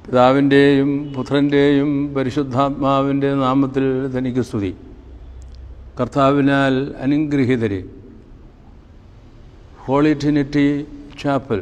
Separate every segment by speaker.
Speaker 1: പിതാവിൻ്റെയും പുത്രൻ്റെയും പരിശുദ്ധാത്മാവിൻ്റെ നാമത്തിൽ തനിക്ക് സ്തുതി കർത്താവിനാൽ അനുഗ്രഹീതരെ ഹോളി ട്രിനിറ്റി ചാപ്പൽ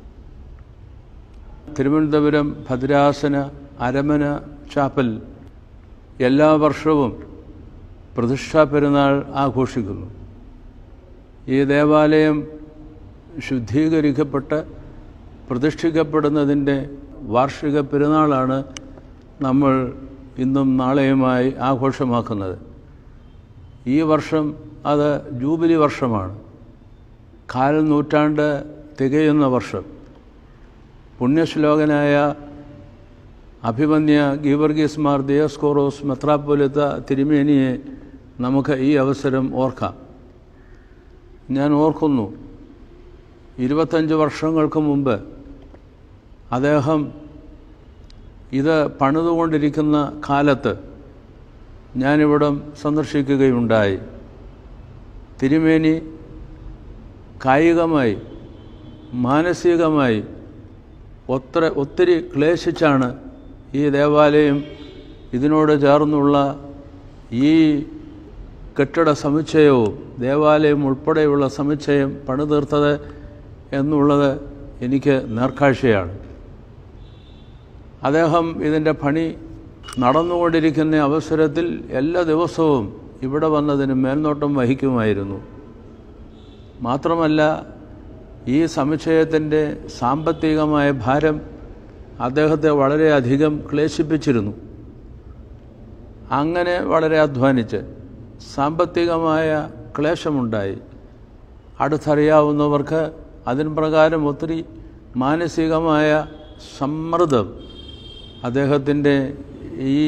Speaker 1: തിരുവനന്തപുരം ഭദ്രാസന അരമന ചാപ്പൽ എല്ലാ വർഷവും പ്രതിഷ്ഠാ പെരുന്നാൾ ആഘോഷിക്കുന്നു ഈ ദേവാലയം ശുദ്ധീകരിക്കപ്പെട്ട് പ്രതിഷ്ഠിക്കപ്പെടുന്നതിൻ്റെ വാർഷിക പെരുന്നാളാണ് നമ്മൾ ഇന്നും നാളെയുമായി ആഘോഷമാക്കുന്നത് ഈ വർഷം അത് ജൂബിലി വർഷമാണ് കാൽ നൂറ്റാണ്ട് തികയുന്ന വർഷം പുണ്യശ്ലോകനായ അഭിമന്യ ഗീവർഗീസ് മാർ ദിയസ്കോറോസ് മെത്രാപ്പൊലിത്ത തിരുമേനിയെ നമുക്ക് ഈ അവസരം ഓർക്കാം ഞാൻ ഓർക്കുന്നു ഇരുപത്തഞ്ച് വർഷങ്ങൾക്ക് മുമ്പ് അദ്ദേഹം ഇത് പണിതുകൊണ്ടിരിക്കുന്ന കാലത്ത് ഞാനിവിടം സന്ദർശിക്കുകയുണ്ടായി തിരുമേനി കായികമായി മാനസികമായി ഒത്ര ഒത്തിരി ക്ലേശിച്ചാണ് ഈ ദേവാലയം ഇതിനോട് ചേർന്നുള്ള ഈ കെട്ടിട സമുച്ചയവും ദേവാലയം ഉൾപ്പെടെയുള്ള സമുച്ചയം പണിതീർത്തത് എന്നുള്ളത് എനിക്ക് നേർക്കാഴ്ചയാണ് അദ്ദേഹം ഇതിൻ്റെ പണി നടന്നുകൊണ്ടിരിക്കുന്ന അവസരത്തിൽ എല്ലാ ദിവസവും ഇവിടെ വന്നതിന് മേൽനോട്ടം വഹിക്കുമായിരുന്നു മാത്രമല്ല ഈ സമുച്ചയത്തിൻ്റെ സാമ്പത്തികമായ ഭാരം അദ്ദേഹത്തെ വളരെയധികം ക്ലേശിപ്പിച്ചിരുന്നു അങ്ങനെ വളരെ അധ്വാനിച്ച് സാമ്പത്തികമായ ക്ലേശമുണ്ടായി അടുത്തറിയാവുന്നവർക്ക് അതിന് പ്രകാരം ഒത്തിരി മാനസികമായ സമ്മർദ്ദം അദ്ദേഹത്തിൻ്റെ ഈ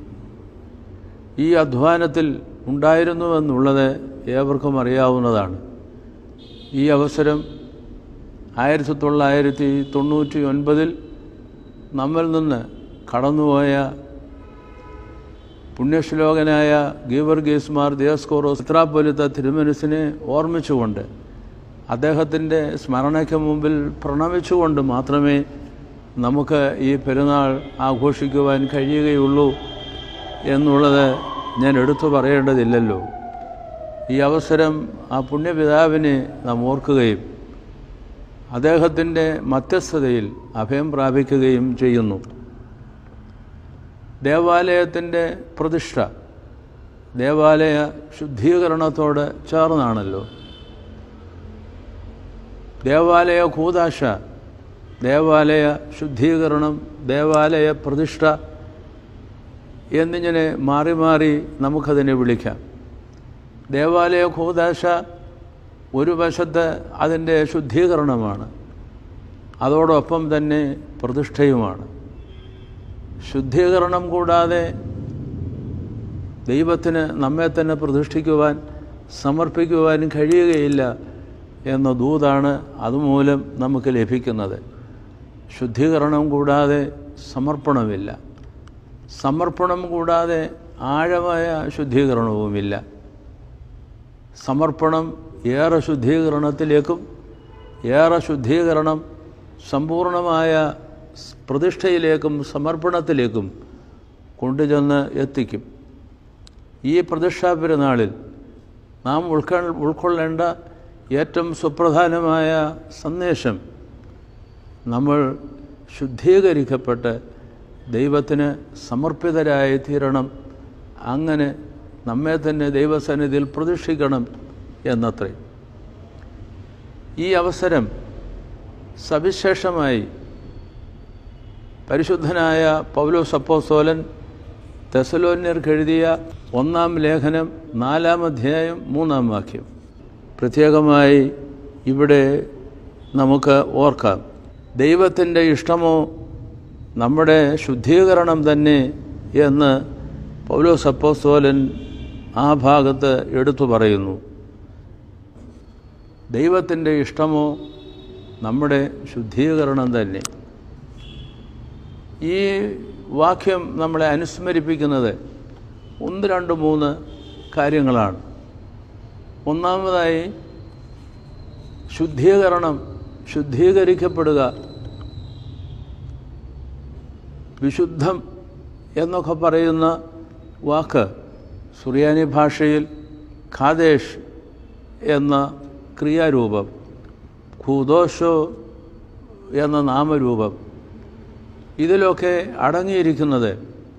Speaker 1: ഈ അധ്വാനത്തിൽ ഉണ്ടായിരുന്നുവെന്നുള്ളത് ഏവർക്കും അറിയാവുന്നതാണ് ഈ അവസരം ആയിരത്തി തൊള്ളായിരത്തി തൊണ്ണൂറ്റി ഒൻപതിൽ നമ്മിൽ നിന്ന് കടന്നുപോയ പുണ്യശ്ലോകനായ ഗീവർഗീസ് മാർ ദിയസ്കോറോസ് ഇത്രാപ്പൊലിത്ത തിരുമനസിനെ ഓർമ്മിച്ചുകൊണ്ട് അദ്ദേഹത്തിൻ്റെ സ്മരണയ്ക്ക് മുമ്പിൽ പ്രണമിച്ചുകൊണ്ട് മാത്രമേ നമുക്ക് ഈ പെരുന്നാൾ ആഘോഷിക്കുവാൻ കഴിയുകയുള്ളൂ എന്നുള്ളത് ഞാൻ എടുത്തു പറയേണ്ടതില്ലല്ലോ ഈ അവസരം ആ പുണ്യപിതാവിനെ നാം ഓർക്കുകയും അദ്ദേഹത്തിൻ്റെ മധ്യസ്ഥതയിൽ അഭയം പ്രാപിക്കുകയും ചെയ്യുന്നു ദേവാലയത്തിൻ്റെ പ്രതിഷ്ഠ ദേവാലയ ശുദ്ധീകരണത്തോട് ചേർന്നാണല്ലോ ദേവാലയ കൂതാശ ദേവാലയ ശുദ്ധീകരണം ദേവാലയ പ്രതിഷ്ഠ എന്നിങ്ങനെ മാറി മാറി നമുക്കതിനെ വിളിക്കാം ദേവാലയ കൂതാശ ഒരു വശത്ത് അതിൻ്റെ ശുദ്ധീകരണമാണ് അതോടൊപ്പം തന്നെ പ്രതിഷ്ഠയുമാണ് ശുദ്ധീകരണം കൂടാതെ ദൈവത്തിന് നമ്മെ തന്നെ പ്രതിഷ്ഠിക്കുവാൻ സമർപ്പിക്കുവാൻ കഴിയുകയില്ല എന്ന ദൂതാണ് അതുമൂലം നമുക്ക് ലഭിക്കുന്നത് ശുദ്ധീകരണം കൂടാതെ സമർപ്പണമില്ല സമർപ്പണം കൂടാതെ ആഴമായ ശുദ്ധീകരണവുമില്ല സമർപ്പണം ഏറെ ശുദ്ധീകരണത്തിലേക്കും ഏറെ ശുദ്ധീകരണം സമ്പൂർണമായ പ്രതിഷ്ഠയിലേക്കും സമർപ്പണത്തിലേക്കും കൊണ്ടുചെന്ന് എത്തിക്കും ഈ പ്രതിഷ്ഠാ പെരുന്നാളിൽ നാം ഉൾക്കൊ ഉൾക്കൊള്ളേണ്ട ഏറ്റവും സുപ്രധാനമായ സന്ദേശം നമ്മൾ ശുദ്ധീകരിക്കപ്പെട്ട് ദൈവത്തിന് സമർപ്പിതരായി തീരണം അങ്ങനെ നമ്മെ തന്നെ ദൈവസന്നിധിയിൽ പ്രതിഷ്ഠിക്കണം എന്നത്രേ ഈ അവസരം സവിശേഷമായി പരിശുദ്ധനായ പൗലോസ് അപ്പോസ്തോലൻ തെസലോന്യർക്ക് എഴുതിയ ഒന്നാം ലേഖനം നാലാം അധ്യായം മൂന്നാം വാക്യം പ്രത്യേകമായി ഇവിടെ നമുക്ക് ഓർക്കാം ദൈവത്തിൻ്റെ ഇഷ്ടമോ നമ്മുടെ ശുദ്ധീകരണം തന്നെ എന്ന് പൗലോസ് അപ്പോസ്തോലൻ ആ ഭാഗത്ത് എടുത്തു പറയുന്നു ദൈവത്തിൻ്റെ ഇഷ്ടമോ നമ്മുടെ ശുദ്ധീകരണം തന്നെ ഈ വാക്യം നമ്മളെ അനുസ്മരിപ്പിക്കുന്നത് ഒന്ന് രണ്ട് മൂന്ന് കാര്യങ്ങളാണ് ഒന്നാമതായി ശുദ്ധീകരണം ശുദ്ധീകരിക്കപ്പെടുക വിശുദ്ധം എന്നൊക്കെ പറയുന്ന വാക്ക് സുറിയാനി ഭാഷയിൽ ഖാദേശ് എന്ന ക്രിയാരൂപം ഖൂദോഷോ എന്ന നാമരൂപം ഇതിലൊക്കെ അടങ്ങിയിരിക്കുന്നത്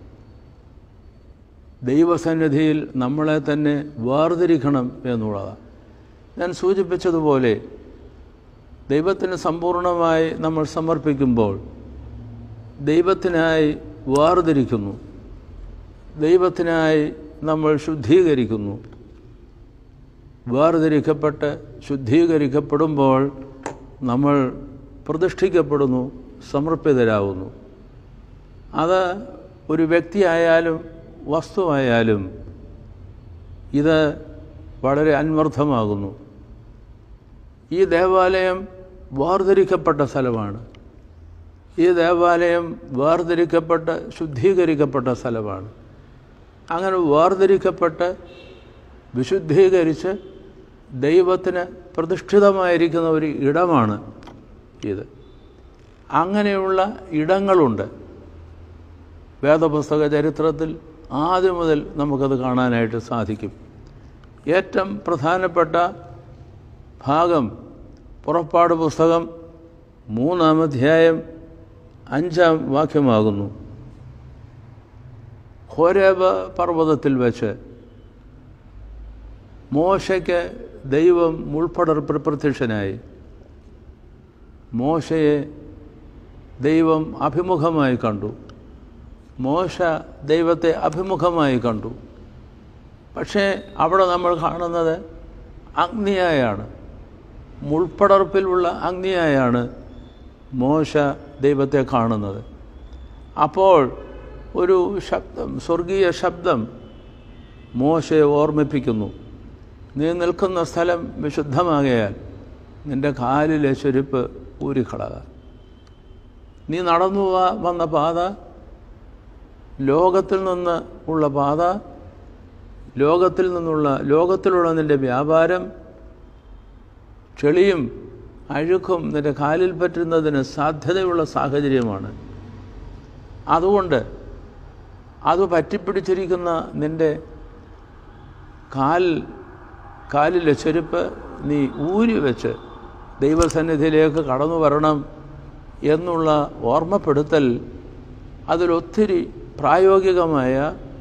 Speaker 1: ദൈവസന്നിധിയിൽ നമ്മളെ തന്നെ വേർതിരിക്കണം എന്നുള്ളതാണ് ഞാൻ സൂചിപ്പിച്ചതുപോലെ ദൈവത്തിന് സമ്പൂർണമായി നമ്മൾ സമർപ്പിക്കുമ്പോൾ ദൈവത്തിനായി വേർതിരിക്കുന്നു ദൈവത്തിനായി നമ്മൾ ശുദ്ധീകരിക്കുന്നു വേർതിരിക്കപ്പെട്ട് ശുദ്ധീകരിക്കപ്പെടുമ്പോൾ നമ്മൾ പ്രതിഷ്ഠിക്കപ്പെടുന്നു സമർപ്പിതരാകുന്നു അത് ഒരു വ്യക്തിയായാലും വസ്തുവായാലും ഇത് വളരെ അന്വർത്ഥമാകുന്നു ഈ ദേവാലയം വേർതിരിക്കപ്പെട്ട സ്ഥലമാണ് ഈ ദേവാലയം വേർതിരിക്കപ്പെട്ട് ശുദ്ധീകരിക്കപ്പെട്ട സ്ഥലമാണ് അങ്ങനെ വേർതിരിക്കപ്പെട്ട് വിശുദ്ധീകരിച്ച് ദൈവത്തിന് പ്രതിഷ്ഠിതമായിരിക്കുന്ന ഒരു ഇടമാണ് ഇത് അങ്ങനെയുള്ള ഇടങ്ങളുണ്ട് വേദപുസ്തക ചരിത്രത്തിൽ ആദ്യം മുതൽ നമുക്കത് കാണാനായിട്ട് സാധിക്കും ഏറ്റവും പ്രധാനപ്പെട്ട ഭാഗം പുറപ്പാട് പുസ്തകം മൂന്നാം അധ്യായം അഞ്ചാം വാക്യമാകുന്നു ഹോരേബ പർവ്വതത്തിൽ വെച്ച് മോശയ്ക്ക് ദൈവം മുൾപ്പടർപ്പിൽ പ്രത്യക്ഷനായി മോശയെ ദൈവം അഭിമുഖമായി കണ്ടു മോശ ദൈവത്തെ അഭിമുഖമായി കണ്ടു പക്ഷേ അവിടെ നമ്മൾ കാണുന്നത് അഗ്നിയായാണ് മുൾപ്പടർപ്പിലുള്ള അഗ്നിയായാണ് മോശ ദൈവത്തെ കാണുന്നത് അപ്പോൾ ഒരു ശബ്ദം സ്വർഗീയ ശബ്ദം മോശയെ ഓർമ്മിപ്പിക്കുന്നു നീ നിൽക്കുന്ന സ്ഥലം വിശുദ്ധമാകയാൽ നിൻ്റെ കാലിലെ ചെരുപ്പ് ഊരിക്കളക നീ നടന്നു വ- വന്ന പാത ലോകത്തിൽ നിന്ന് ഉള്ള പാത ലോകത്തിൽ നിന്നുള്ള ലോകത്തിലുള്ള നിൻ്റെ വ്യാപാരം ചെളിയും അഴുക്കും നിൻ്റെ കാലിൽ പറ്റുന്നതിന് സാധ്യതയുള്ള സാഹചര്യമാണ് അതുകൊണ്ട് അത് പറ്റിപ്പിടിച്ചിരിക്കുന്ന നിൻ്റെ കാൽ കാലിലെ ചെരുപ്പ് നീ ഊരി വെച്ച് ദൈവസന്നിധിയിലേക്ക് കടന്നു വരണം എന്നുള്ള ഓർമ്മപ്പെടുത്തൽ അതിലൊത്തിരി പ്രായോഗികമായ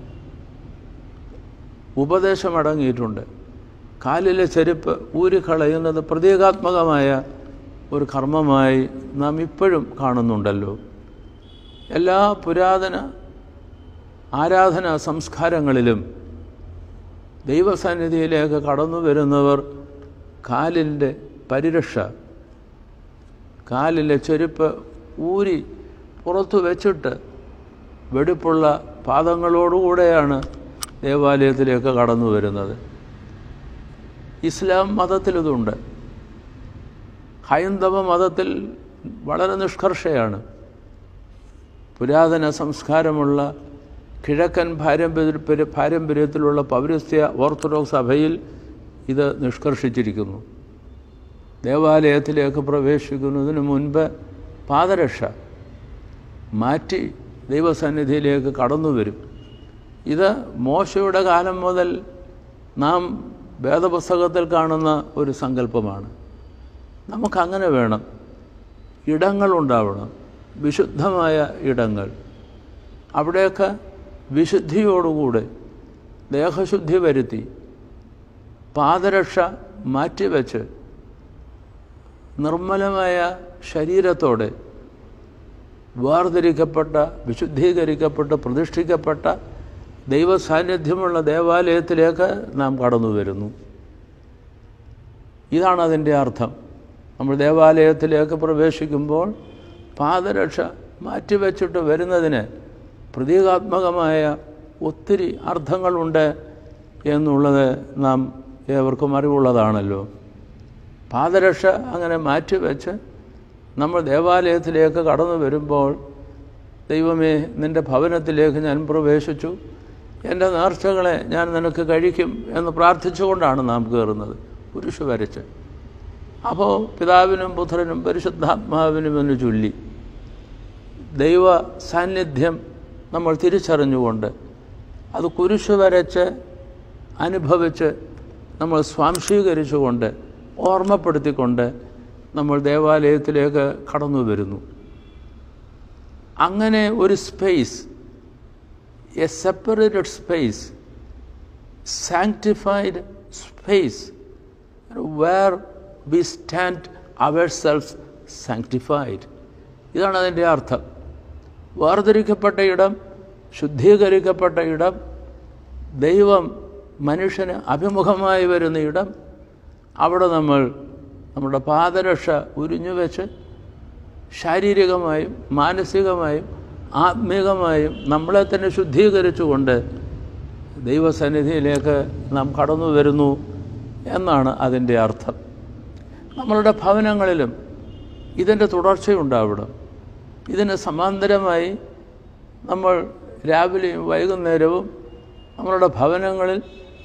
Speaker 1: ഉപദേശമടങ്ങിയിട്ടുണ്ട് കാലിലെ ചെരുപ്പ് ഊരിക്കളയുന്നത് പ്രതീകാത്മകമായ ഒരു കർമ്മമായി നാം ഇപ്പോഴും കാണുന്നുണ്ടല്ലോ എല്ലാ പുരാതന ആരാധനാ സംസ്കാരങ്ങളിലും ദൈവസന്നിധിയിലേക്ക് കടന്നു വരുന്നവർ കാലിൻ്റെ പരിരക്ഷ കാലിലെ ചെരുപ്പ് ഊരി പുറത്തു വെച്ചിട്ട് വെടിപ്പുള്ള പാദങ്ങളോടുകൂടെയാണ് ദേവാലയത്തിലേക്ക് കടന്നു വരുന്നത് ഇസ്ലാം മതത്തിലിതുണ്ട് ഹൈന്ദവ മതത്തിൽ വളരെ നിഷ്കർഷയാണ് പുരാതന സംസ്കാരമുള്ള കിഴക്കൻ പാരമ്പര്യ പാരമ്പര്യത്തിലുള്ള പൗരസ്ത്യ ഓർത്തഡോക്സ് സഭയിൽ ഇത് നിഷ്കർഷിച്ചിരിക്കുന്നു ദേവാലയത്തിലേക്ക് പ്രവേശിക്കുന്നതിന് മുൻപ് പാദരക്ഷ മാറ്റി ദൈവസന്നിധിയിലേക്ക് കടന്നു വരും ഇത് മോശയുടെ കാലം മുതൽ നാം വേദപുസ്തകത്തിൽ കാണുന്ന ഒരു സങ്കല്പമാണ് നമുക്കങ്ങനെ വേണം ഇടങ്ങളുണ്ടാവണം വിശുദ്ധമായ ഇടങ്ങൾ അവിടെയൊക്കെ വിശുദ്ധിയോടുകൂടെ ദേഹശുദ്ധി വരുത്തി പാദരക്ഷ മാറ്റിവെച്ച് നിർമ്മലമായ ശരീരത്തോടെ വേർതിരിക്കപ്പെട്ട വിശുദ്ധീകരിക്കപ്പെട്ട പ്രതിഷ്ഠിക്കപ്പെട്ട ദൈവസാന്നിധ്യമുള്ള ദേവാലയത്തിലേക്ക് നാം കടന്നു വരുന്നു ഇതാണ് അതിൻ്റെ അർത്ഥം നമ്മൾ ദേവാലയത്തിലേക്ക് പ്രവേശിക്കുമ്പോൾ പാദരക്ഷ മാറ്റിവെച്ചിട്ട് വരുന്നതിന് പ്രതീകാത്മകമായ ഒത്തിരി അർത്ഥങ്ങളുണ്ട് എന്നുള്ളത് നാം ഏവർക്കും അറിവുള്ളതാണല്ലോ പാദരക്ഷ അങ്ങനെ മാറ്റിവെച്ച് നമ്മൾ ദേവാലയത്തിലേക്ക് കടന്നു വരുമ്പോൾ ദൈവമേ നിൻ്റെ ഭവനത്തിലേക്ക് ഞാൻ പ്രവേശിച്ചു എൻ്റെ നേർച്ചകളെ ഞാൻ നിനക്ക് കഴിക്കും എന്ന് പ്രാർത്ഥിച്ചുകൊണ്ടാണ് നാം കയറുന്നത് കുരിശ് വരച്ച് അപ്പോൾ പിതാവിനും പുത്രനും പരിശുദ്ധാത്മാവിനും എന്ന് ചൊല്ലി ദൈവ സാന്നിധ്യം നമ്മൾ തിരിച്ചറിഞ്ഞുകൊണ്ട് അത് കുരിശ് വരച്ച് അനുഭവിച്ച് നമ്മൾ സ്വാംശീകരിച്ചുകൊണ്ട് ഓർമ്മപ്പെടുത്തിക്കൊണ്ട് നമ്മൾ ദേവാലയത്തിലേക്ക് കടന്നു വരുന്നു അങ്ങനെ ഒരു space a separated space sanctified space where we stand ourselves sanctified ഇതാണ് അതിൻ്റെ അർത്ഥം വേർതിരിക്കപ്പെട്ട ഇടം ശുദ്ധീകരിക്കപ്പെട്ട ഇടം ദൈവം മനുഷ്യന് അഭിമുഖമായി വരുന്ന ഇടം അവിടെ നമ്മൾ നമ്മുടെ പാദരക്ഷ ഉരിഞ്ഞു വെച്ച് ശാരീരികമായും മാനസികമായും ആത്മീകമായും നമ്മളെ തന്നെ ശുദ്ധീകരിച്ചുകൊണ്ട് ദൈവസന്നിധിയിലേക്ക് നാം കടന്നു വരുന്നു എന്നാണ് അതിൻ്റെ അർത്ഥം നമ്മളുടെ ഭവനങ്ങളിലും ഇതിൻ്റെ തുടർച്ചയുണ്ടാവണം ഇതിന് സമാന്തരമായി നമ്മൾ രാവിലെയും വൈകുന്നേരവും നമ്മളുടെ ഭവനങ്ങളിൽ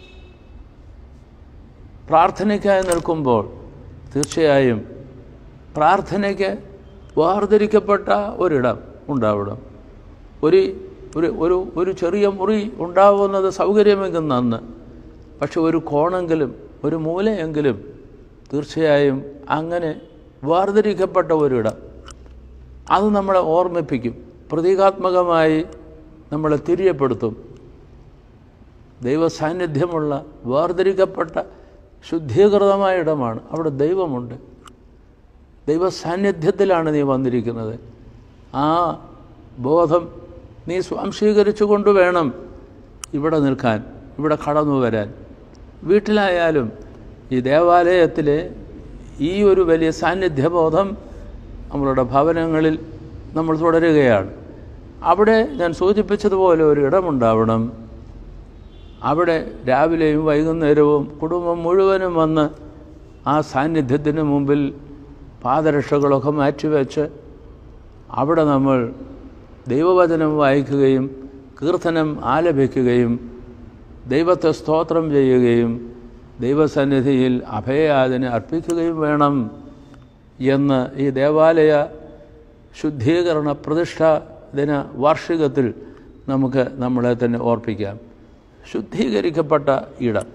Speaker 1: പ്രാർത്ഥനയ്ക്കായി നിൽക്കുമ്പോൾ തീർച്ചയായും പ്രാർത്ഥനയ്ക്ക് വേർതിരിക്കപ്പെട്ട ഒരിടം ഉണ്ടാവണം ഒരു ഒരു ഒരു ഒരു ചെറിയ മുറി ഉണ്ടാവുന്നത് സൗകര്യമെങ്കിൽ നന്ന് പക്ഷെ ഒരു കോണെങ്കിലും ഒരു മൂലയെങ്കിലും തീർച്ചയായും അങ്ങനെ വേർതിരിക്കപ്പെട്ട ഒരിടം അത് നമ്മളെ ഓർമ്മിപ്പിക്കും പ്രതീകാത്മകമായി നമ്മളെ തിരിയപ്പെടുത്തും ദൈവ സാന്നിധ്യമുള്ള വേർതിരിക്കപ്പെട്ട ശുദ്ധീകൃതമായ ഇടമാണ് അവിടെ ദൈവമുണ്ട് ദൈവ സാന്നിധ്യത്തിലാണ് നീ വന്നിരിക്കുന്നത് ആ ബോധം നീ സ്വാംശീകരിച്ചു കൊണ്ട് വേണം ഇവിടെ നിൽക്കാൻ ഇവിടെ കടന്നു വരാൻ വീട്ടിലായാലും ഈ ദേവാലയത്തിലെ ഈ ഒരു വലിയ സാന്നിധ്യബോധം നമ്മളുടെ ഭവനങ്ങളിൽ നമ്മൾ തുടരുകയാണ് അവിടെ ഞാൻ സൂചിപ്പിച്ചതുപോലെ ഒരു ഇടമുണ്ടാവണം അവിടെ രാവിലെയും വൈകുന്നേരവും കുടുംബം മുഴുവനും വന്ന് ആ സാന്നിധ്യത്തിന് മുമ്പിൽ പാദരക്ഷകളൊക്കെ മാറ്റിവെച്ച് അവിടെ നമ്മൾ ദൈവവചനം വായിക്കുകയും കീർത്തനം ആലപിക്കുകയും ദൈവത്തെ സ്തോത്രം ചെയ്യുകയും ദൈവസന്നിധിയിൽ അഭയയാതിന് അർപ്പിക്കുകയും വേണം എന്ന് ഈ ദേവാലയ ശുദ്ധീകരണ പ്രതിഷ്ഠ ദിന വാർഷികത്തിൽ നമുക്ക് നമ്മളെ തന്നെ ഓർപ്പിക്കാം ശുദ്ധീകരിക്കപ്പെട്ട ഇടം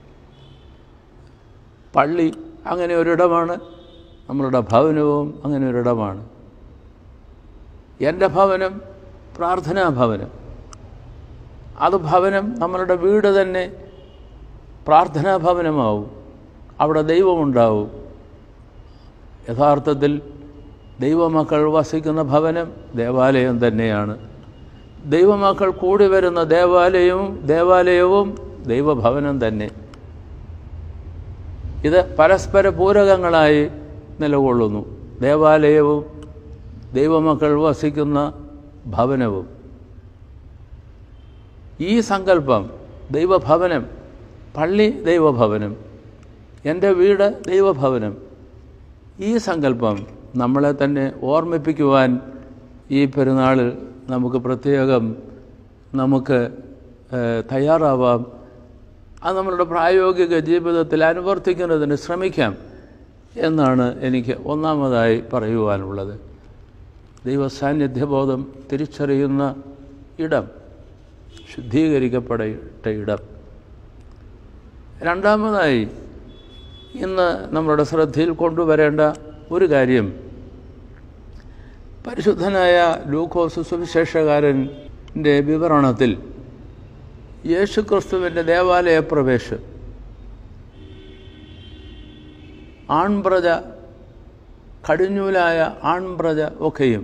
Speaker 1: പള്ളി അങ്ങനെ ഒരിടമാണ് നമ്മളുടെ ഭവനവും അങ്ങനെ ഒരിടമാണ് എൻ്റെ ഭവനം പ്രാർത്ഥനാ ഭവനം അത് ഭവനം നമ്മളുടെ വീട് തന്നെ പ്രാർത്ഥനാ ഭവനമാവും അവിടെ ദൈവമുണ്ടാവും യഥാർത്ഥത്തിൽ ദൈവമക്കൾ വസിക്കുന്ന ഭവനം ദേവാലയം തന്നെയാണ് ദൈവമക്കൾ കൂടി വരുന്ന ദേവാലയവും ദേവാലയവും ദൈവഭവനം തന്നെ ഇത് പരസ്പര പൂരകങ്ങളായി നിലകൊള്ളുന്നു ദേവാലയവും ദൈവമക്കൾ വസിക്കുന്ന ഭവനവും ഈ സങ്കല്പം ദൈവഭവനം പള്ളി ദൈവഭവനം എൻ്റെ വീട് ദൈവഭവനം ഈ സങ്കല്പം നമ്മളെ തന്നെ ഓർമ്മിപ്പിക്കുവാൻ ഈ പെരുന്നാളിൽ നമുക്ക് പ്രത്യേകം നമുക്ക് ഏഹ്, തയ്യാറാവാം അത് നമ്മളുടെ പ്രായോഗിക ജീവിതത്തിൽ അനുവർത്തിക്കുന്നതിന് ശ്രമിക്കാം എന്നാണ് എനിക്ക് ഒന്നാമതായി പറയുവാനുള്ളത് ദൈവസാന്നിധ്യബോധം തിരിച്ചറിയുന്ന ഇടം ശുദ്ധീകരിക്കപ്പെട്ട ഇടം രണ്ടാമതായി ഇന്ന് നമ്മളുടെ ശ്രദ്ധയിൽ കൊണ്ടുവരേണ്ട ഒരു കാര്യം പരിശുദ്ധനായ ലൂക്കോസ് സുവിശേഷകാരൻ്റെ വിവരണത്തിൽ യേശുക്രിസ്തുവിൻ്റെ ദേവാലയ പ്രവേശം ആൺപ്രജ കടിഞ്ഞൂലായ ആൺപ്രജ ഒക്കെയും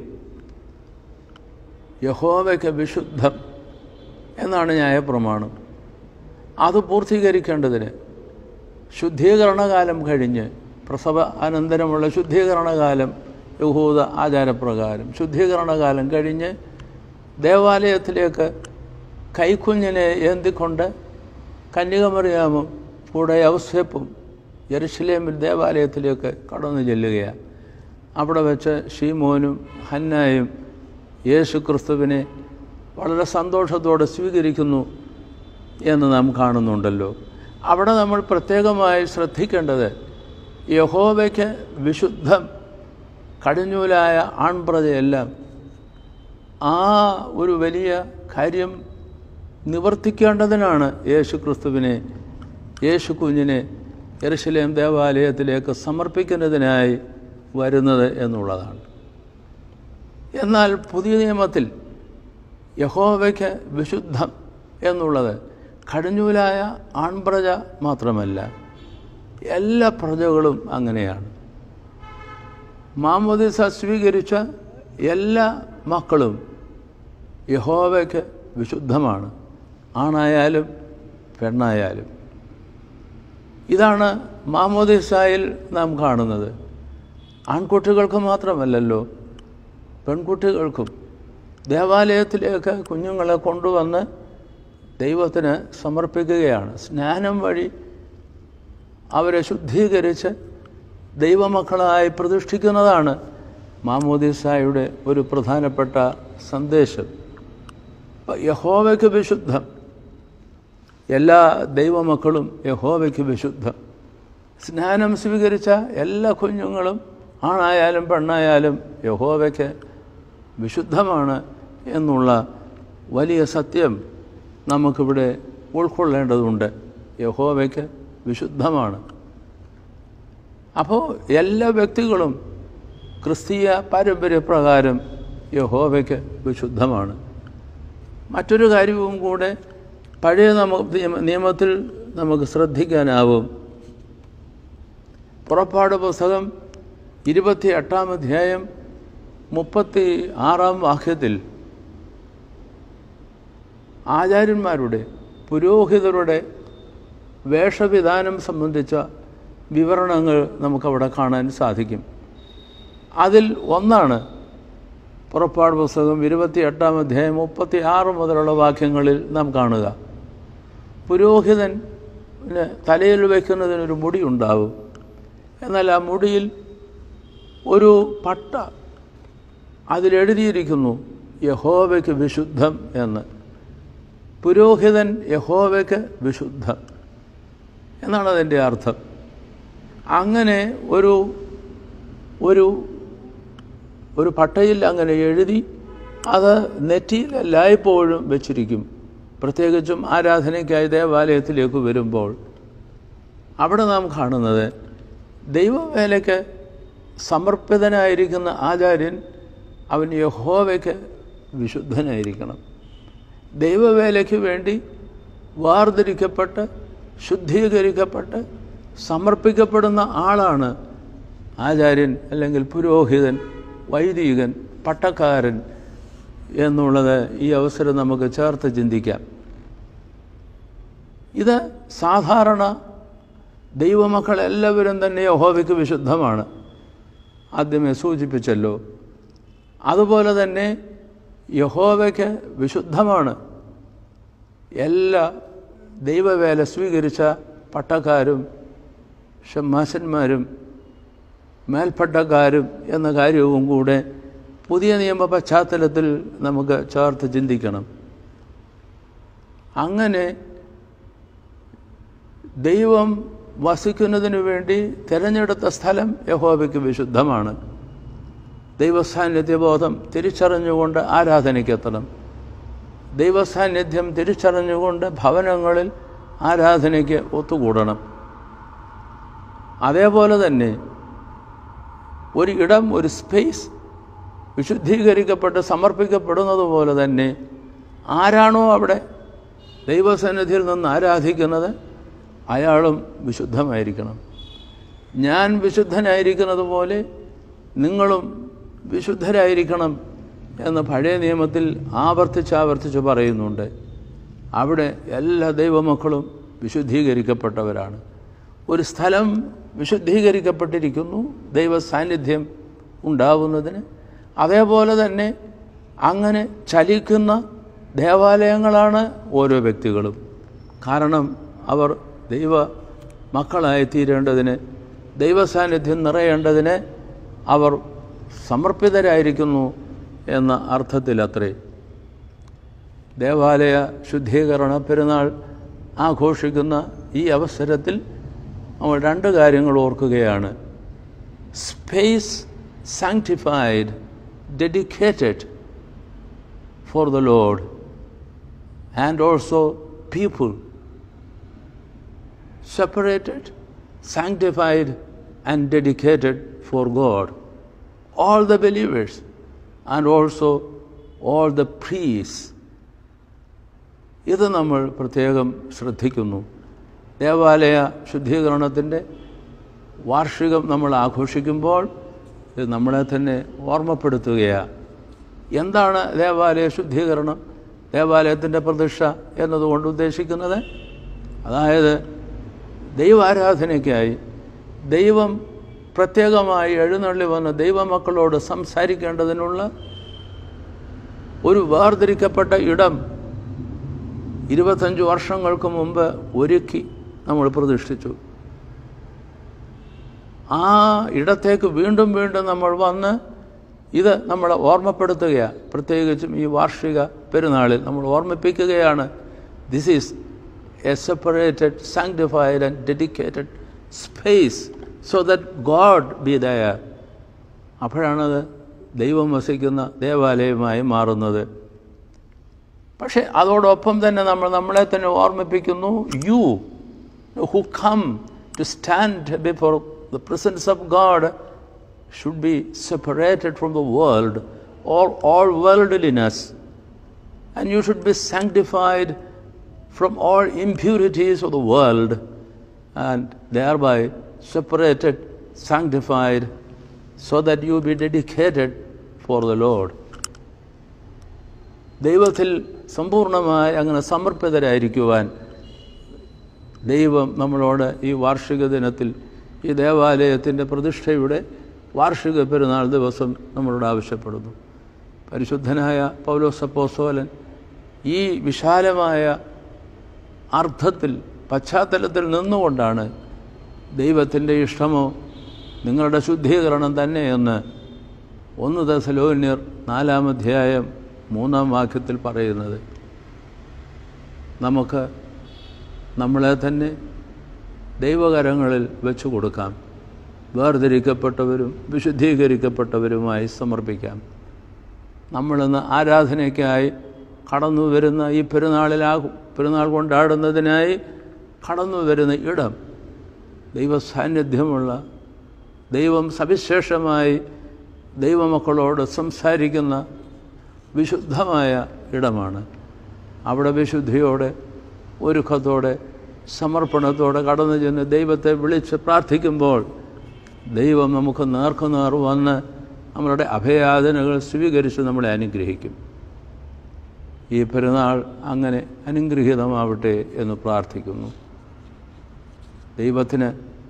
Speaker 1: യഹോവയ്ക്ക് വിശുദ്ധം എന്നാണ് ന്യായപ്രമാണം അത് പൂർത്തീകരിക്കേണ്ടതിന് ശുദ്ധീകരണകാലം കഴിഞ്ഞ് പ്രസവ അനന്തരമുള്ള ശുദ്ധീകരണകാലം യഹൂദ ആചാരപ്രകാരം ശുദ്ധീകരണകാലം കഴിഞ്ഞ് ദേവാലയത്തിലേക്ക് കൈക്കുഞ്ഞിനെ ഏന്തിക്കൊണ്ട് കന്യകമറിയാമും കൂടെ ഔസേപ്പും യെരുശലേമിൽ ദേവാലയത്തിലേക്ക് കടന്നു ചെല്ലുകയാണ് അവിടെ വെച്ച് ഷീമോനും ഹന്നായും യേശു ക്രിസ്തുവിനെ വളരെ സന്തോഷത്തോടെ സ്വീകരിക്കുന്നു എന്ന് നാം കാണുന്നുണ്ടല്ലോ അവിടെ നമ്മൾ പ്രത്യേകമായി ശ്രദ്ധിക്കേണ്ടത് യഹോവയ്ക്ക് വിശുദ്ധം കടിഞ്ഞൂലായ ആൺപ്രജയെല്ലാം ആ ഒരു വലിയ കാര്യം നിവർത്തിക്കേണ്ടതിനാണ് യേശു ക്രിസ്തുവിനെ യേശു കുഞ്ഞിനെ യെരുശലേം ദേവാലയത്തിലേക്ക് സമർപ്പിക്കുന്നതിനായി വരുന്നത് എന്നുള്ളതാണ് എന്നാൽ പുതിയ നിയമത്തിൽ യഹോവയ്ക്ക് വിശുദ്ധം എന്നുള്ളത് കടിഞ്ഞൂലായ ആൺപ്രജ മാത്രമല്ല എല്ലാ പ്രജകളും അങ്ങനെയാണ് മാമോദിസ സ്വീകരിച്ച എല്ലാ മക്കളും യഹോവയ്ക്ക് വിശുദ്ധമാണ് ആണായാലും പെണ്ണായാലും ഇതാണ് മാമോദിസായിൽ നാം കാണുന്നത് ആൺകുട്ടികൾക്ക് മാത്രമല്ലല്ലോ പെൺകുട്ടികൾക്കും ദേവാലയത്തിലേക്ക് കുഞ്ഞുങ്ങളെ കൊണ്ടുവന്ന് ദൈവത്തിന് സമർപ്പിക്കുകയാണ് സ്നാനം വഴി അവരെ ശുദ്ധീകരിച്ച് ദൈവമക്കളായി പ്രതിഷ്ഠിക്കുന്നതാണ് മാമോദിസായുടെ ഒരു പ്രധാനപ്പെട്ട സന്ദേശം യഹോവയ്ക്ക് വിശുദ്ധം എല്ലാ ദൈവമക്കളും യഹോവയ്ക്ക് വിശുദ്ധം സ്നാനം സ്വീകരിച്ച എല്ലാ കുഞ്ഞുങ്ങളും ആണായാലും പെണ്ണായാലും യഹോവയ്ക്ക് വിശുദ്ധമാണ് എന്നുള്ള വലിയ സത്യം നമുക്കിവിടെ ഉൾക്കൊള്ളേണ്ടതുണ്ട് യഹോവയ്ക്ക് വിശുദ്ധമാണ് അപ്പോൾ എല്ലാ വ്യക്തികളും ക്രിസ്തീയ പാരമ്പര്യപ്രകാരം യഹോവയ്ക്ക് വിശുദ്ധമാണ് മറ്റൊരു കാര്യവും കൂടെ പഴയ നമ നിയമത്തിൽ നമുക്ക് ശ്രദ്ധിക്കാനാവും പുറപ്പാട് പുസ്തകം ഇരുപത്തി എട്ടാം അധ്യായം മുപ്പത്തി ആറാം വാക്യത്തിൽ ആചാര്യന്മാരുടെ പുരോഹിതരുടെ വേഷവിധാനം സംബന്ധിച്ച വിവരണങ്ങൾ നമുക്കവിടെ കാണാൻ സാധിക്കും അതിൽ ഒന്നാണ് പുറപ്പാട് പുസ്തകം ഇരുപത്തി എട്ടാം അധ്യായം മുപ്പത്തി ആറ് മുതലുള്ള വാക്യങ്ങളിൽ നാം കാണുക പുരോഹിതൻ തലയിൽ വയ്ക്കുന്നതിനൊരു മുടി ഉണ്ടാവും എന്നാൽ ആ മുടിയിൽ ഒരു പട്ട അതിലെഴുതിയിരിക്കുന്നു യഹോവയ്ക്ക് വിശുദ്ധം എന്ന് പുരോഹിതൻ യഹോവയ്ക്ക് വിശുദ്ധം എന്നാണ് അതിൻ്റെ അർത്ഥം അങ്ങനെ ഒരു ഒരു ഒരു പട്ടയിൽ അങ്ങനെ എഴുതി അത് നെറ്റിയിൽ എല്ലായ്പ്പോഴും വെച്ചിരിക്കും പ്രത്യേകിച്ചും ആരാധനയ്ക്കായി ദേവാലയത്തിലേക്ക് വരുമ്പോൾ അവിടെ നാം കാണുന്നത് ദൈവവേലയ്ക്ക് സമർപ്പിതനായിരിക്കുന്ന ആചാര്യൻ അവൻ യഹോവയ്ക്ക് വിശുദ്ധനായിരിക്കണം ദൈവവേലയ്ക്ക് വേണ്ടി വാർതിരിക്കപ്പെട്ട് ശുദ്ധീകരിക്കപ്പെട്ട് സമർപ്പിക്കപ്പെടുന്ന ആളാണ് ആചാര്യൻ അല്ലെങ്കിൽ പുരോഹിതൻ വൈദികൻ പട്ടക്കാരൻ എന്നുള്ളത് ഈ അവസരം നമുക്ക് ചേർത്ത് ചിന്തിക്കാം ഇത് സാധാരണ ദൈവമക്കൾ എല്ലാവരും തന്നെ യഹോവയ്ക്ക് വിശുദ്ധമാണ് ആദ്യമേ സൂചിപ്പിച്ചല്ലോ അതുപോലെ തന്നെ യഹോവയ്ക്ക് വിശുദ്ധമാണ് എല്ലാ ദൈവവേല സ്വീകരിച്ച പട്ടക്കാരും ഷമ്മാശന്മാരും മേൽപ്പട്ടക്കാരും എന്ന കാര്യവും കൂടെ പുതിയ നിയമ പശ്ചാത്തലത്തിൽ നമുക്ക് ചേർത്ത് ചിന്തിക്കണം അങ്ങനെ ദൈവം വസിക്കുന്നതിനു വേണ്ടി തിരഞ്ഞെടുത്ത സ്ഥലം യഹോവയ്ക്ക് വിശുദ്ധമാണ് ദൈവസാന്നിധ്യബോധം തിരിച്ചറിഞ്ഞുകൊണ്ട് ആരാധനയ്ക്കെത്തണം ദൈവസാന്നിധ്യം തിരിച്ചറിഞ്ഞുകൊണ്ട് ഭവനങ്ങളിൽ ആരാധനയ്ക്ക് ഒത്തുകൂടണം അതേപോലെ തന്നെ ഒരു ഇടം ഒരു സ്പേസ് വിശുദ്ധീകരിക്കപ്പെട്ട് സമർപ്പിക്കപ്പെടുന്നത് പോലെ തന്നെ ആരാണോ അവിടെ ദൈവസന്നിധിയിൽ നിന്ന് ആരാധിക്കുന്നത് അയാളും വിശുദ്ധമായിരിക്കണം ഞാൻ വിശുദ്ധനായിരിക്കുന്നത് പോലെ നിങ്ങളും വിശുദ്ധരായിരിക്കണം എന്ന് പഴയ നിയമത്തിൽ ആവർത്തിച്ച് ആവർത്തിച്ച് പറയുന്നുണ്ട് അവിടെ എല്ലാ ദൈവമക്കളും വിശുദ്ധീകരിക്കപ്പെട്ടവരാണ് ഒരു സ്ഥലം വിശുദ്ധീകരിക്കപ്പെട്ടിരിക്കുന്നു ദൈവ സാന്നിധ്യം ഉണ്ടാവുന്നതിന് അതേപോലെ തന്നെ അങ്ങനെ ചലിക്കുന്ന ദേവാലയങ്ങളാണ് ഓരോ വ്യക്തികളും കാരണം അവർ ദൈവ മക്കളായി തീരേണ്ടതിന് ദൈവസാന്നിധ്യം നിറയേണ്ടതിന് അവർ സമർപ്പിതരായിരിക്കുന്നു എന്ന അർത്ഥത്തിലത്രേ ദേവാലയ ശുദ്ധീകരണ പെരുന്നാൾ ആഘോഷിക്കുന്ന ഈ അവസരത്തിൽ നമ്മൾ രണ്ട് കാര്യങ്ങൾ ഓർക്കുകയാണ് space sanctified dedicated for the Lord and also people separated, sanctified, and dedicated for God. All the believers and also all the priests. ഇത് നമ്മൾ പ്രത്യേകം ശ്രദ്ധിക്കുന്നു ദേവാലയ ശുദ്ധീകരണത്തിൻ്റെ വാർഷികം നമ്മൾ ആഘോഷിക്കുമ്പോൾ ഇത് നമ്മളെ തന്നെ ഓർമ്മപ്പെടുത്തുകയാണ് എന്താണ് ദേവാലയ ശുദ്ധീകരണം ദേവാലയത്തിൻ്റെ പ്രതിഷ്ഠ എന്നതുകൊണ്ട് ഉദ്ദേശിക്കുന്നത് അതായത് ദൈവാരാധനയ്ക്കായി ദൈവം പ്രത്യേകമായി എഴുന്നള്ളി വന്ന ദൈവമക്കളോട് സംസാരിക്കേണ്ടതിനുള്ള ഒരു വേർതിരിക്കപ്പെട്ട ഇടം ഇരുപത്തഞ്ച് വർഷങ്ങൾക്ക് മുമ്പ് ഒരുക്കി നമ്മൾ പ്രതിഷ്ഠിച്ചു ആ ഇടത്തേക്ക് വീണ്ടും വീണ്ടും നമ്മൾ വന്ന് ഇത് നമ്മളെ ഓർമ്മപ്പെടുത്തുകയാണ് പ്രത്യേകിച്ചും ഈ വാർഷിക പെരുന്നാളിൽ നമ്മൾ ഓർമ്മിപ്പിക്കുകയാണ് this is a separated sanctified and dedicated space so that God be there അപ്പോഴാണത് ദൈവം വസിക്കുന്ന ദേവാലയമായി മാറുന്നത് പക്ഷേ അതോടൊപ്പം തന്നെ നമ്മൾ നമ്മളെ തന്നെ ഓർമ്മിപ്പിക്കുന്നു you who come to stand before the presence of God should be separated from the world or all worldliness and you should be sanctified from all impurities of the world and thereby separated sanctified so that you be dedicated for the lord ദൈവത്തിൽ സമ്പൂർണ്ണമായി അങ്ങനെ സമർപ്പിതരായിരിക്കുവാൻ ദൈവം നമ്മളോട് ഈ വാർഷിക ദിനത്തിൽ ഈ ദേവാലയത്തിൻ്റെ പ്രതിഷ്ഠയുടെ വാർഷിക പെരുന്നാൾ ദിവസം നമ്മളോട് ആവശ്യപ്പെടുന്നു പരിശുദ്ധനായ പൗലോസപ്പോസോലൻ ഈ വിശാലമായ അർത്ഥത്തിൽ പശ്ചാത്തലത്തിൽ നിന്നുകൊണ്ടാണ് ദൈവത്തിൻ്റെ ഇഷ്ടമോ നിങ്ങളുടെ ശുദ്ധീകരണം തന്നെയെന്ന് ഒന്ന് ദസലോന്യർ നാലാം അധ്യായം മൂന്നാം വാക്യത്തിൽ പറയുന്നത് നമുക്ക് നമ്മളെ തന്നെ ദൈവകരങ്ങളിൽ വെച്ചു കൊടുക്കാം വേർതിരിക്കപ്പെട്ടവരും വിശുദ്ധീകരിക്കപ്പെട്ടവരുമായി സമർപ്പിക്കാം നമ്മളിന്ന് ആരാധനയ്ക്കായി കടന്നു വരുന്ന ഈ പെരുന്നാളിലാകും പെരുന്നാൾ കൊണ്ടാടുന്നതിനായി കടന്നു വരുന്ന ഇടം ദൈവസാന്നിധ്യമുള്ള ദൈവം സവിശേഷമായി ദൈവമക്കളോട് സംസാരിക്കുന്ന വിശുദ്ധമായ ഇടമാണ് അവിടെ വിശുദ്ധിയോടെ ഒരുക്കത്തോടെ സമർപ്പണത്തോടെ കടന്നു ചെന്ന് ദൈവത്തെ വിളിച്ച് പ്രാർത്ഥിക്കുമ്പോൾ ദൈവം നമുക്ക് നേർക്കുനേർ വന്ന് നമ്മളുടെ അഭയാതനകൾ സ്വീകരിച്ച് നമ്മളെ അനുഗ്രഹിക്കും ഈ പെരുന്നാൾ അങ്ങനെ അനുഗ്രഹീതമാവട്ടെ എന്ന് പ്രാർത്ഥിക്കുന്നു ദൈവത്തിന്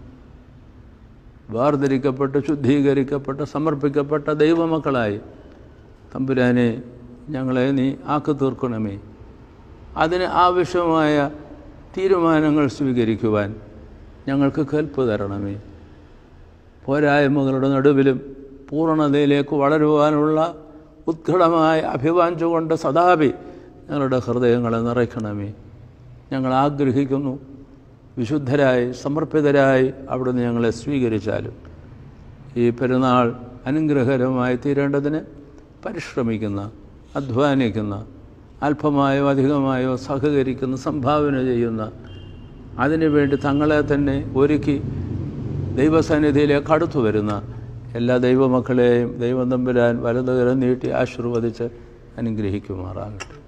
Speaker 1: വേർതിരിക്കപ്പെട്ട് ശുദ്ധീകരിക്കപ്പെട്ട് സമർപ്പിക്കപ്പെട്ട ദൈവമക്കളായി തമ്പുരാനെ ഞങ്ങളെ നീ ആക്കി തീർക്കണമേ അതിന് ആവശ്യമായ തീരുമാനങ്ങൾ സ്വീകരിക്കുവാൻ ഞങ്ങൾക്ക് കൽപ്പ് തരണമേ പോരായ്മകളുടെ നടുവിലും പൂർണ്ണതയിലേക്ക് വളരുവാനുള്ള ഉത്കടമായ അഭിവാഞ്ച കൊണ്ട് സദാപി ഞങ്ങളുടെ ഹൃദയങ്ങളെ നിറയ്ക്കണമേ ഞങ്ങൾ ആഗ്രഹിക്കുന്നു വിശുദ്ധരായി സമർപ്പിതരായി അവിടുന്ന് ഞങ്ങളെ സ്വീകരിച്ചാലും ഈ പെരുന്നാൾ അനുഗ്രഹകരമായി തീരേണ്ടതിന് പരിശ്രമിക്കുന്ന അധ്വാനിക്കുന്ന അല്പമായോ അധികമായോ സഹകരിക്കുന്ന സംഭാവന ചെയ്യുന്ന അതിനുവേണ്ടി തങ്ങളെ തന്നെ ഒരുക്കി ദൈവസന്നിധിയിലേക്ക് അടുത്തു വരുന്ന എല്ലാ ദൈവമക്കളെയും ദൈവം തമ്പുരാൻ വലതുകരം നീട്ടി ആശീർവദിച്ച് അനുഗ്രഹിക്കുമാറാകട്ടെ